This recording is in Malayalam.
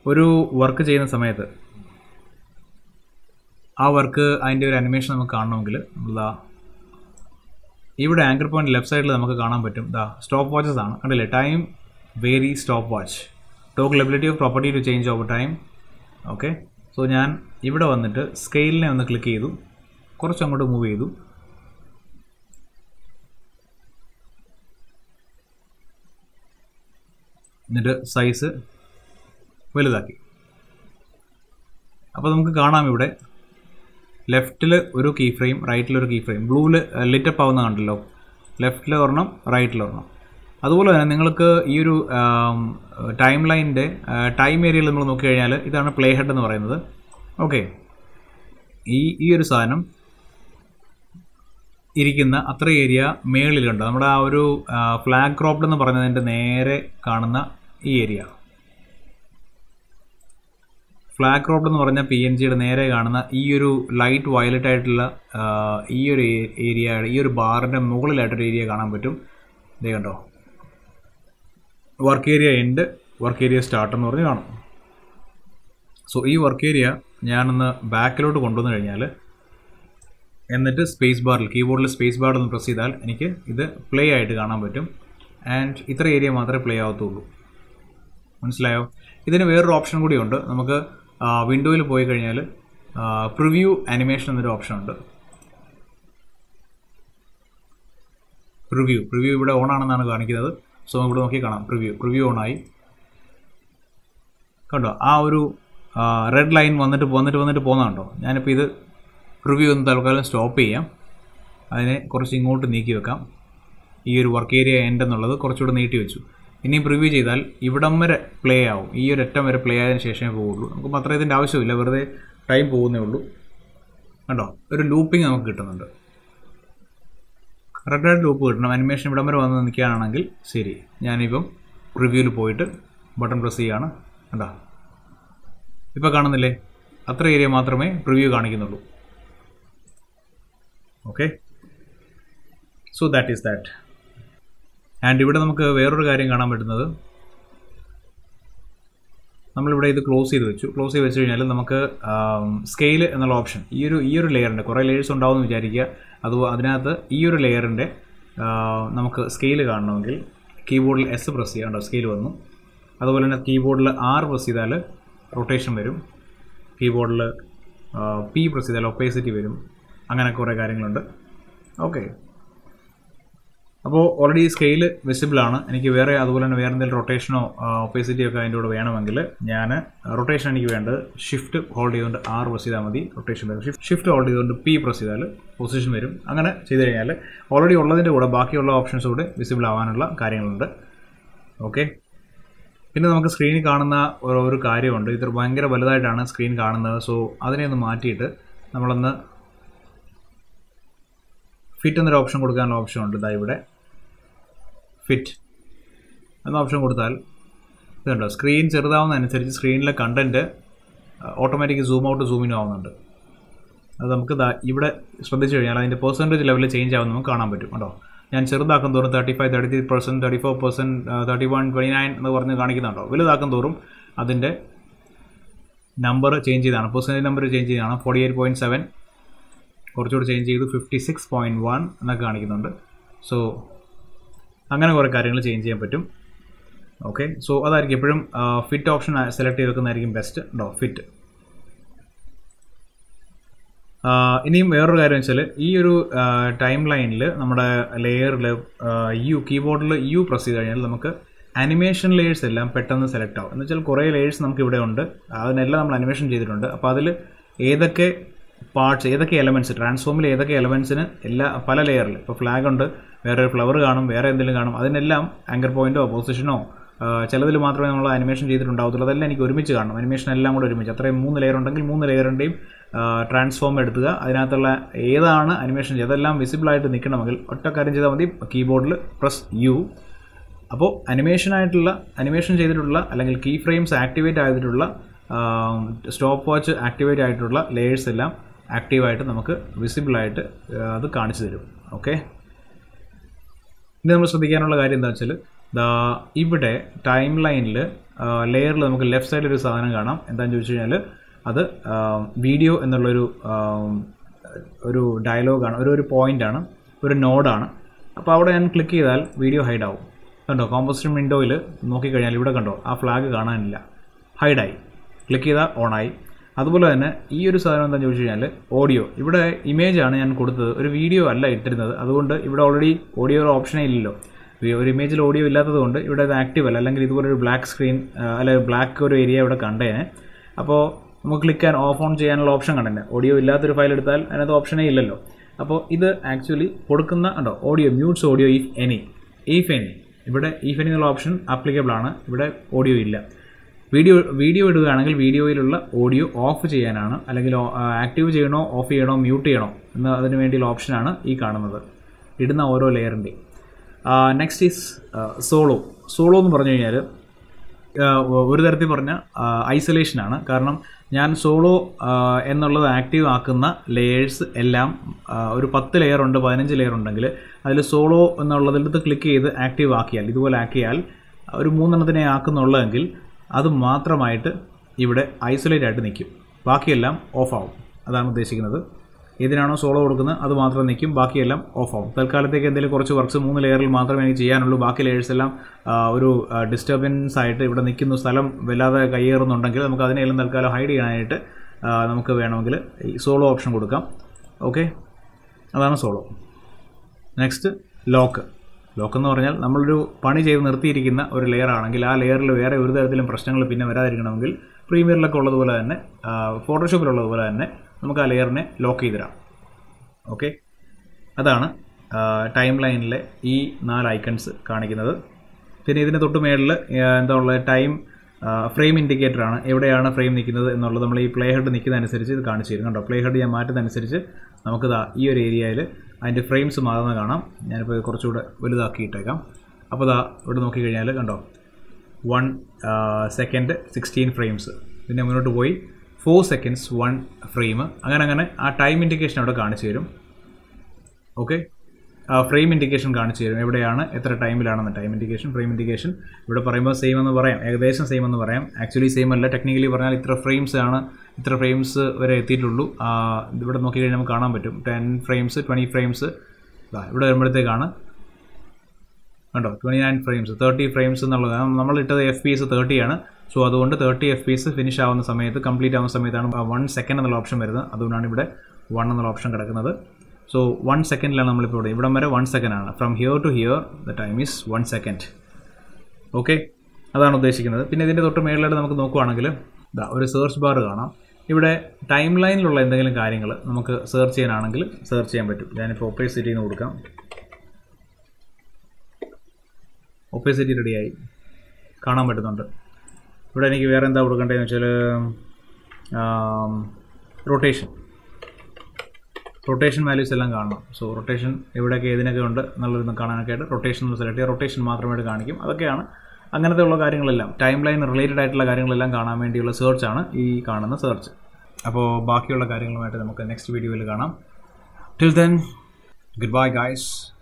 ഒരു വർക്ക് ചെയ്യുന്ന സമയത്ത് ആ വർക്ക് അതിൻ്റെ ഒരു അനിമേഷൻ നമുക്ക് കാണണമെങ്കിൽ നമ്മളാ ഇവിടെ ആങ്കർ പോയിന്റ് ലെഫ്റ്റ് സൈഡിൽ നമുക്ക് കാണാൻ പറ്റും ദാ സ്റ്റോപ്പ് വാച്ചസ് ആണ് കണ്ടില്ലേ time vary stop watch toggle ability of property to change over time okay so ഞാൻ ഇവിടെ വന്നിട്ട് സ്കെയിലിനെ ഒന്ന് ക്ലിക്ക് ചെയ്തു കുറച്ച് അങ്ങോട്ട് മൂവ് ചെയ്തു എന്നിട്ട് സൈസ് വലുതാക്കി അപ്പോൾ നമുക്ക് കാണാം ഇവിടെ ലെഫ്റ്റിൽ ഒരു കീ ഫ്രെയിം റൈറ്റിൽ ഒരു കീ ഫ്രെയിം ബ്ലൂവിൽ ലിറ്റപ്പ് ആവുന്ന കണ്ടല്ലോ ലെഫ്റ്റിൽ ഒരെണ്ണം റൈറ്റിൽ ഒരെണ്ണം അതുപോലെ തന്നെ നിങ്ങൾക്ക് ഈ ഒരു ടൈം ലൈനിൻ്റെ ടൈം ഏരിയയിൽ നമ്മൾ നോക്കിക്കഴിഞ്ഞാൽ ഇതാണ് പ്ലേ ഹെഡ് എന്ന് പറയുന്നത് ഓക്കെ ഈ ഈ ഒരു സാധനം ഇരിക്കുന്ന അത്ര ഏരിയ മേളിലുണ്ട് നമ്മുടെ ആ ഒരു ഫ്ലാഗ് ക്രോപ്ഡ് എന്ന് പറയുന്നതിൻ്റെ നേരെ കാണുന്ന ഈ ഏരിയ ഫ്ലാഗ് ക്രോപ്ഡ് എന്ന് പറഞ്ഞ പി എൻ ജിയുടെ നേരെ കാണുന്ന ഈ ഒരു ലൈറ്റ് വയലറ്റ് ആയിട്ടുള്ള ആ, ഈ ഒരു ഏരിയ ഈ ഒരു ബാറിൻ്റെ മുകളിലായിട്ടൊരു ഏരിയ കാണാൻ പറ്റും ഇതേ കണ്ടോ work area end work area start എന്ന് പറഞ്ഞ് കാണും സോ ഈ വർക്ക് ഏരിയ ഞാനൊന്ന് ബാക്കിലോട്ട് കൊണ്ടുവന്നു കഴിഞ്ഞാൽ എന്നിട്ട് സ്പേസ് ബാറിൽ കീബോർഡിൽ സ്പേസ് ബാർ ഒന്ന് പ്രസ് ചെയ്താൽ എനിക്ക് ഇത് പ്ലേ ആയിട്ട് കാണാൻ പറ്റും ആൻഡ് ഇത്ര ഏരിയ മാത്രമേ പ്ലേ ആവത്തുള്ളൂ മനസ്സിലായോ ഇതിന് വേറൊരു ഓപ്ഷൻ കൂടിയുണ്ട് നമുക്ക് വിൻഡോയിൽ പോയി കഴിഞ്ഞാൽ പ്രിവ്യൂ അനിമേഷൻ എന്നൊരു ഓപ്ഷൻ ഉണ്ട് പ്രിവ്യൂ പ്രിവ്യൂ ഇവിടെ ഓൺ ആണെന്നാണ് കാണിക്കുന്നത് സോ നമുക്ക് ഇവിടെ നോക്കി കാണാം പ്രിവ്യൂ പ്രിവ്യൂ ഓൺ ആയി കണ്ടോ ആ ഒരു റെഡ് ലൈൻ വന്നിട്ട് വന്നിട്ട് വന്നിട്ട് പോകുന്നതുണ്ടോ ഞാനിപ്പോൾ ഇത് പ്രിവ്യൂ ഒന്ന് തൽക്കാലം സ്റ്റോപ്പ് ചെയ്യാം അതിനെ കുറച്ച് ഇങ്ങോട്ട് നീക്കി വെക്കാം ഈ ഒരു വർക്ക് ഏരിയ എൻഡ് എന്നുള്ളത് കുറച്ചുകൂടെ നീട്ടി വെച്ചു ഇനി പ്രിവ്യൂ ചെയ്താൽ ഇവിടം വരെ പ്ലേ ആവും ഈ ഒരു അറ്റം വരെ പ്ലേ ആയതിനു ശേഷമേ പോവുള്ളൂ നമുക്ക് അത്ര ഇതിൻ്റെ ആവശ്യമില്ല വെറുതെ ടൈം പോകുന്നേ ഉള്ളൂ കണ്ടോ ഒരു ലൂപ്പിംഗ് നമുക്ക് കിട്ടുന്നുണ്ട് കറക്റ്റായിട്ട് ലൂപ്പ് കിട്ടണം അനിമേഷൻ ഇവിടം വരെ വന്ന് നിൽക്കുകയാണെങ്കിൽ ശരി ഞാനിപ്പം റിവ്യൂവിൽ പോയിട്ട് ബട്ടൺ പ്രസ് ചെയ്യുകയാണ് കണ്ടോ ഇപ്പോൾ കാണുന്നില്ലേ അത്ര ഏരിയ മാത്രമേ പ്രിവ്യൂ കാണിക്കുന്നുള്ളൂ okay so that is that and ഇവിടെ നമുക്ക് വേറൊരു കാര്യം കാണാൻ പറ്റുന്നത് നമ്മളിവിടെ ഇത് ക്ലോസ് ചെയ്ത് വെച്ചു ക്ലോസ് ചെയ്ത് വെച്ച് കഴിഞ്ഞാൽ നമുക്ക് സ്കെയിൽ എന്നുള്ള ഓപ്ഷൻ ഈ ഒരു ഈ ഒരു ലെയറിൻ്റെ കുറേ ലെയേഴ്സ് ഉണ്ടാവും എന്ന് വിചാരിക്കുക അത് അതിനകത്ത് ഈ ഒരു ലെയറിൻ്റെ നമുക്ക് സ്കെയിൽ കാണണമെങ്കിൽ കീബോർഡിൽ എസ് പ്രസ് ചെയ്യാം സ്കെയിൽ വന്നു അതുപോലെ തന്നെ കീബോർഡിൽ ആർ പ്രസ് ചെയ്താൽ റൊട്ടേഷൻ വരും കീബോർഡിൽ പി പ്രസ് ചെയ്താൽ ഒപ്പേസിറ്റി വരും അങ്ങനെ കുറേ കാര്യങ്ങളുണ്ട് ഓക്കെ അപ്പോൾ ഓൾറെഡി സ്കെയിൽ വിസിബിൾ ആണ് എനിക്ക് വേറെ അതുപോലെ തന്നെ വേറെ എന്തെങ്കിലും റൊട്ടേഷനോ ഒപ്പേസിറ്റിയോ ഒക്കെ അതിൻ്റെ കൂടെ വേണമെങ്കിൽ ഞാൻ റൊട്ടേഷൻ എനിക്ക് വേണ്ടത് ഷിഫ്റ്റ് ഹോൾഡ് ചെയ്തുകൊണ്ട് ആർ പ്രസ് ചെയ്താൽ മതി റൊട്ടേഷൻ വരും ഷിഫ്റ്റ് ഷിഫ്റ്റ് ഹോൾഡ് ചെയ്തുകൊണ്ട് പി പ്രസ് ചെയ്താൽ പൊസിഷൻ വരും അങ്ങനെ ചെയ്ത് കഴിഞ്ഞാൽ ഓൾറെഡി ഉള്ളതിൻ്റെ കൂടെ ബാക്കിയുള്ള ഓപ്ഷൻസ് കൂടെ വിസിബിൾ ആവാനുള്ള കാര്യങ്ങളുണ്ട് ഓക്കെ പിന്നെ നമുക്ക് സ്ക്രീനിൽ കാണുന്ന ഒരു ഒരു കാര്യമുണ്ട് ഇത് ഭയങ്കര വലുതായിട്ടാണ് സ്ക്രീൻ കാണുന്നത് സോ അതിനെ ഒന്ന് മാറ്റിയിട്ട് നമ്മളൊന്ന് ഫിറ്റ് എന്നൊരു ഓപ്ഷൻ കൊടുക്കാനുള്ള ഓപ്ഷൻ ഉണ്ട് ഇതാ ഇവിടെ ഫിറ്റ് എന്ന ഓപ്ഷൻ കൊടുത്താൽ ഇതുണ്ടോ സ്ക്രീൻ ചെറുതാവുന്നതനുസരിച്ച് സ്ക്രീനിലെ content automatic zoom out zoom in ആവുന്നുണ്ട് അത് നമുക്ക് ദാ ഇവിടെ ശ്രദ്ധിച്ചു കഴിഞ്ഞാൽ അതിൻ്റെ പെർസെൻറ്റേജ് ലെവലിൽ ചേഞ്ച് ആവുന്ന നമുക്ക് കാണാൻ പറ്റും കേട്ടോ ഞാൻ ചെറുതാക്കും തോറും thirty five thirty three percent thirty four percent thirty one twenty nine എന്ന് പറഞ്ഞ് കാണിക്കുന്നുണ്ടോ വലുതാക്കും തോറും അതിൻ്റെ നമ്പർ ചേഞ്ച് ചെയ്താണ് പെർസെൻറ്റേജ് നമ്പർ ചേഞ്ച് ചെയ്താണ് ഫോർട്ടി എയ്റ്റ് പോയിൻറ്റ് സെവൻ കുറച്ചുകൂടി ചേഞ്ച് ചെയ്തു ഫിഫ്റ്റി സിക്സ് പോയിൻറ്റ് വൺ എന്നൊക്കെ കാണിക്കുന്നുണ്ട് സോ അങ്ങനെ കുറേ കാര്യങ്ങൾ ചേഞ്ച് ചെയ്യാൻ പറ്റും ഓക്കെ സോ അതായിരിക്കും എപ്പോഴും ഫിറ്റ് ഓപ്ഷൻ സെലക്ട് ചെയ്ത് വെക്കുന്നതായിരിക്കും ബെസ്റ്റ് ഉണ്ടോ ഫിറ്റ് ഇനിയും വേറൊരു കാര്യം വെച്ചാൽ ഈ ഒരു ടൈം ലൈനിൽ നമ്മുടെ ലെയറിൽ യു കീബോർഡിൽ യു പ്രസ് ചെയ്ത് കഴിഞ്ഞാൽ നമുക്ക് അനിമേഷൻ ലെയേഴ്സ് എല്ലാം പെട്ടെന്ന് സെലക്ട് ആവും എന്ന് വെച്ചാൽ കുറേ ലെയേഴ്സ് നമുക്ക് ഇവിടെ ഉണ്ട് അതിനെല്ലാം നമ്മൾ അനിമേഷൻ ചെയ്തിട്ടുണ്ട് അപ്പോൾ അതിൽ ഏതൊക്കെ പാർട്സ് ഏതൊക്കെ എലമെൻറ്റ്സ് ട്രാൻസ്ഫോമിൽ ഏതൊക്കെ എലമെൻറ്റ്സിന് എല്ലാ പല ലെയറിൽ ഇപ്പോൾ ഫ്ലാഗ് ഉണ്ട് വേറെ ഒരു ഫ്ലവർ കാണും വേറെ എന്തെങ്കിലും കാണും അതിനെല്ലാം ആങ്കർ പോയിന്റോ പൊസിഷനോ ചിലതിൽ മാത്രമേ നമ്മൾ അനിമേഷൻ ചെയ്തിട്ടുണ്ടാവത്തുള്ളൂ അതെല്ലാം എനിക്ക് ഒരുമിച്ച് കാണണം അനിമേഷൻ എല്ലാം കൂടെ ഒരുമിച്ച് അത്രയും മൂന്ന് ലെയർ ഉണ്ടെങ്കിൽ മൂന്ന് ലെയറിൻ്റെയും ട്രാൻസ്ഫോം എടുക്കുക അതിനകത്തുള്ള ഏതാണ് അനിമേഷൻ അതെല്ലാം വിസിബിളായിട്ട് നിൽക്കണമെങ്കിൽ ഒറ്റ കാര്യം ചെയ്താൽ മതി കീബോർഡിൽ പ്രസ് യു അപ്പോൾ അനിമേഷനായിട്ടുള്ള അനിമേഷൻ ചെയ്തിട്ടുള്ള അല്ലെങ്കിൽ കീ ഫ്രെയിംസ് ആക്ടിവേറ്റ് ആയിട്ടുള്ള സ്റ്റോപ്പ് വാച്ച് ആക്ടിവേറ്റ് ആയിട്ടുള്ള ലെയേഴ്സ് എല്ലാം ആക്റ്റീവായിട്ട് നമുക്ക് വിസിബിളായിട്ട് അത് കാണിച്ചു തരും ഓക്കെ ഇനി നമ്മൾ ശ്രദ്ധിക്കാനുള്ള കാര്യം എന്താ വെച്ചാൽ ദാ ഇവിടെ ടൈം ലൈനിൽ ലെയറിൽ നമുക്ക് ലെഫ്റ്റ് സൈഡിൽ ഒരു സാധനം കാണാം എന്താണെന്ന് ചോദിച്ചു കഴിഞ്ഞാൽ അത് വീഡിയോ എന്നുള്ളൊരു ആം, ഒരു ഡയലോഗാണ് ഒരു ഒരു പോയിൻ്റാണ് ഒരു നോഡാണ് അപ്പോൾ അവിടെ ഞാൻ ക്ലിക്ക് ചെയ്താൽ വീഡിയോ ഹൈഡ് ആവും കണ്ടോ കോമ്പോസിഷൻ വിൻഡോയിൽ നോക്കിക്കഴിഞ്ഞാൽ ഇവിടെ കണ്ടോ ആ ഫ്ലാഗ് കാണാനില്ല ഹൈഡായി ക്ലിക്ക് ചെയ്താൽ ഓണായി അതുപോലെ തന്നെ ഈ ഒരു സാധനം എന്താണെന്ന് ചോദിച്ചു കഴിഞ്ഞാൽ ഓഡിയോ ഇവിടെ ഇമേജ് ആണ് ഞാൻ കൊടുത്തത് ഒരു വീഡിയോ അല്ല ഇട്ടിരുന്നത് അതുകൊണ്ട് ഇവിടെ ഓൾറെഡി ഓഡിയോ ഒരു ഓപ്ഷനേ ഇല്ലല്ലോ ഈ ഒരു ഇമേജിൽ ഓഡിയോ ഇല്ലാത്തത് കൊണ്ട് ഇവിടെ ഇത് ആക്റ്റീവ് അല്ല അല്ലെങ്കിൽ ഇതുപോലെ ഒരു ബ്ലാക്ക് സ്ക്രീൻ അല്ലെങ്കിൽ ബ്ലാക്ക് ഒരു ഏരിയ ഇവിടെ കണ്ടേനെ അപ്പോൾ നമുക്ക് ക്ലിക്ക് ആൻഡ് ഓഫ് ഓൺ ചെയ്യാനുള്ള ഓപ്ഷൻ കണ്ടേ ഓഡിയോ ഇല്ലാത്തൊരു ഫയൽ എടുത്താൽ അതിനകത്ത് ഓപ്ഷനേ ഇല്ലല്ലോ അപ്പോൾ ഇത് ആക്ച്വലി കൊടുക്കുന്ന ഉണ്ടോ audio mutes audio if any if any ഇവിടെ ഇഫ് എനി എന്നുള്ള ഓപ്ഷൻ ആപ്ലിക്കബിൾ ആണ് ഇവിടെ ഓഡിയോ ഇല്ല വീഡിയോ വീഡിയോ ഇടുകയാണെങ്കിൽ വീഡിയോയിലുള്ള ഓഡിയോ ഓഫ് ചെയ്യാനാണ് അല്ലെങ്കിൽ ആക്റ്റീവ് ചെയ്യണോ ഓഫ് ചെയ്യണോ മ്യൂട്ട് ചെയ്യണോ എന്ന അതിന് വേണ്ടിയുള്ള ഓപ്ഷനാണ് ഈ കാണുന്നത് ഇടുന്ന ഓരോ ലെയറിൻ്റെയും നെക്സ്റ്റ് ഈസ് സോളോ സോളോ എന്ന് പറഞ്ഞു കഴിഞ്ഞാൽ ഒരു തരത്തിൽ പറഞ്ഞ ഐസൊലേഷനാണ് കാരണം ഞാൻ സോളോ എന്നുള്ളത് ആക്റ്റീവ് ആക്കുന്ന ലെയേഴ്സ് എല്ലാം ആ, ഒരു പത്ത് ലെയർ ഉണ്ട് പതിനഞ്ച് ലെയർ ഉണ്ടെങ്കിൽ അതിൽ സോളോ എന്നുള്ളതിലത്ത് ക്ലിക്ക് ചെയ്ത് ആക്റ്റീവ് ആക്കിയാൽ ഇതുപോലെ ആക്കിയാൽ ഒരു മൂന്നെണ്ണത്തിനെ ആക്കുന്നുള്ളതെങ്കിൽ അത് മാത്രമായിട്ട് ഇവിടെ ഐസൊലേറ്റ് ആയിട്ട് നിൽക്കും ബാക്കിയെല്ലാം ഓഫ് ആവും അതാണ് ഉദ്ദേശിക്കുന്നത് ഏതിനാണോ സോളോ കൊടുക്കുന്നത് അത് മാത്രം നിൽക്കും ബാക്കിയെല്ലാം ഓഫ് ആവും തൽക്കാലത്തേക്ക് എന്തെങ്കിലും കുറച്ച് വർക്ക്സ് മൂന്ന് ലെയറിൽ മാത്രമേ എനിക്ക് ചെയ്യാനുള്ളൂ ബാക്കി ലെയേഴ്സ് എല്ലാം ആ, ഒരു ഡിസ്റ്റർബൻസ് ആയിട്ട് ഇവിടെ നിൽക്കുന്ന സ്ഥലം വല്ലാതെ കയ്യേറുന്നുണ്ടെങ്കിൽ നമുക്ക് അതിനെല്ലാം തൽക്കാലം ഹൈഡ് ചെയ്യാനായിട്ട് ആ, നമുക്ക് വേണമെങ്കിൽ ഈ സോളോ ഓപ്ഷൻ കൊടുക്കാം ഓക്കെ അതാണ് സോളോ നെക്സ്റ്റ് ലോക്ക് ലോക്ക് എന്ന് പറഞ്ഞാൽ നമ്മളൊരു പണി ചെയ്ത് നിർത്തിയിരിക്കുന്ന ഒരു ലെയർ ആണെങ്കിൽ ആ ലെയറിൽ വേറെ ഒരു തരത്തിലും പ്രശ്നങ്ങൾ പിന്നെ വരാതിരിക്കണമെങ്കിൽ പ്രീമിയറിലൊക്കെ ഉള്ളതുപോലെ തന്നെ ഫോട്ടോഷോപ്പിലുള്ളതുപോലെ തന്നെ നമുക്ക് ആ ലെയറിനെ ലോക്ക് ചെയ്തിടാം ഓക്കെ അതാണ് ടൈം ലൈനിലെ ഈ നാല് ഐക്കൺസ് കാണിക്കുന്നത് പിന്നെ ഇതിന് തൊട്ട് മേളിൽ എന്താ ഉള്ളത് ടൈം ഫ്രെയിം ഇൻഡിക്കേറ്റർ ആണ് എവിടെയാണ് ഫ്രെയിം നിൽക്കുന്നത് എന്നുള്ളത് നമ്മൾ ഈ പ്ലേ ഹെഡ് നിൽക്കുന്ന അനുസരിച്ച് ഇത് കാണിച്ചു തരും കണ്ടോ പ്ലേ ഹെഡ് ഞാൻ മാറ്റുന്ന അനുസരിച്ച് നമുക്ക് ദാ ഈ ഒരു ഏരിയയിൽ അതിൻ്റെ ഫ്രെയിംസ് മാറുന്ന കാണാം ഞാനിപ്പോൾ ഇത് കുറച്ചുകൂടെ വലുതാക്കിയിട്ടേക്കാം അപ്പോൾ ദാ ഇവിടെ നോക്കിക്കഴിഞ്ഞാൽ കണ്ടോ വൺ സെക്കൻഡ് സിക്സ്റ്റീൻ ഫ്രെയിംസ് പിന്നെ മുന്നോട്ട് പോയി ഫോർ സെക്കൻഡ്സ് വൺ ഫ്രെയിം അങ്ങനെ അങ്ങനെ ആ ടൈം ഇൻഡിക്കേഷൻ അവിടെ കാണിച്ചു തരും ഓക്കെ ഫ്രെയിം ഇൻഡിക്കേഷൻ കാണിച്ചു തരും എവിടെയാണ് എത്ര ടൈമിലാണെന്ന് ടൈം ഇൻഡിക്കേഷൻ ഫ്രെയിം ഇൻഡിക്കേഷൻ ഇവിടെ പറയുമ്പോൾ സെയിം എന്ന് പറയാം ഏകദേശം സെയിം എന്ന് പറയാം ആക്ച്വലി സെയിം അല്ല ടെക്നിക്കലി പറഞ്ഞാൽ ഇത്ര ഫ്രെയിംസ് ആണ് ഇത്ര ഫ്രെയിംസ് വരെ എത്തിയിട്ടുള്ളൂ ആ, ഇവിടെ നോക്കിക്കഴിഞ്ഞാൽ നമുക്ക് കാണാൻ പറ്റും ടെൻ ഫ്രെയിംസ് ട്വൻറ്റി ഫ്രെയിംസ് ഇവിടെ വരുമ്പോഴത്തേക്കാണ് കണ്ടോ twenty nine frames thirty frames എന്നുള്ളത് നമ്മൾ ഇട്ടത് എഫ് പി എസ് തേർട്ടി ആണ് സോ അതുകൊണ്ട് thirty F P S finish ആവുന്ന സമയത്ത് കംപ്ലീറ്റ് ആവുന്ന സമയത്താണ് വൺ സെക്കൻഡ് എന്നുള്ള ഓപ്ഷൻ വരുന്നത് അതുകൊണ്ടാണ് ഇവിടെ വൺ എന്നുള്ള ഓപ്ഷൻ കിടക്കുന്നത് സോ വൺ സെക്കൻഡിലാണ് നമ്മളിപ്പോൾ ഇവിടെ ഇവിടം വരെ വൺ സെക്കൻഡ് ആണ് from here to here the time is one second okay അതാണ് ഉദ്ദേശിക്കുന്നത് പിന്നെ ഇതിൻ്റെ തൊട്ട് മേളിലായിട്ട് നമുക്ക് നോക്കുവാണെങ്കിൽ ഇതാ ഒരു സെർച്ച് ബാർ കാണാം ഇവിടെ ടൈം ലൈനിലുള്ള എന്തെങ്കിലും കാര്യങ്ങൾ നമുക്ക് സെർച്ച് ചെയ്യാനാണെങ്കിൽ സെർച്ച് ചെയ്യാൻ പറ്റും ഞാനിപ്പോൾ ഒപ്പേസിറ്റി എന്ന് കൊടുക്കാം ഒപ്പേസിറ്റി റെഡിയായി കാണാൻ പറ്റുന്നുണ്ട് ഇവിടെ എനിക്ക് വേറെ എന്താ കൊടുക്കേണ്ടതെന്ന് വെച്ചാൽ റൊട്ടേഷൻ റൊട്ടേഷൻ വാല്യൂസ് എല്ലാം കാണണം സോ റൊട്ടേഷൻ എവിടെയൊക്കെ ഏതിനൊക്കെ ഉണ്ട് എന്നുള്ളതൊന്ന് കാണാനൊക്കെ ആയിട്ട് റൊട്ടേഷൻ സെലക്ട് ചെയ്യുക റൊട്ടേഷൻ മാത്രമായിട്ട് കാണിക്കും അതൊക്കെയാണ് അങ്ങനത്തെ ഉള്ള കാര്യങ്ങളെല്ലാം ടൈം ലൈൻ റിലേറ്റഡ് ആയിട്ടുള്ള കാര്യങ്ങളെല്ലാം കാണാൻ വേണ്ടിയുള്ള സെർച്ചാണ് ഈ കാണുന്ന സെർച്ച് അപ്പോൾ ബാക്കിയുള്ള കാര്യങ്ങളുമായിട്ട് നമുക്ക് നെക്സ്റ്റ് വീഡിയോയിൽ കാണാം till then good bye guys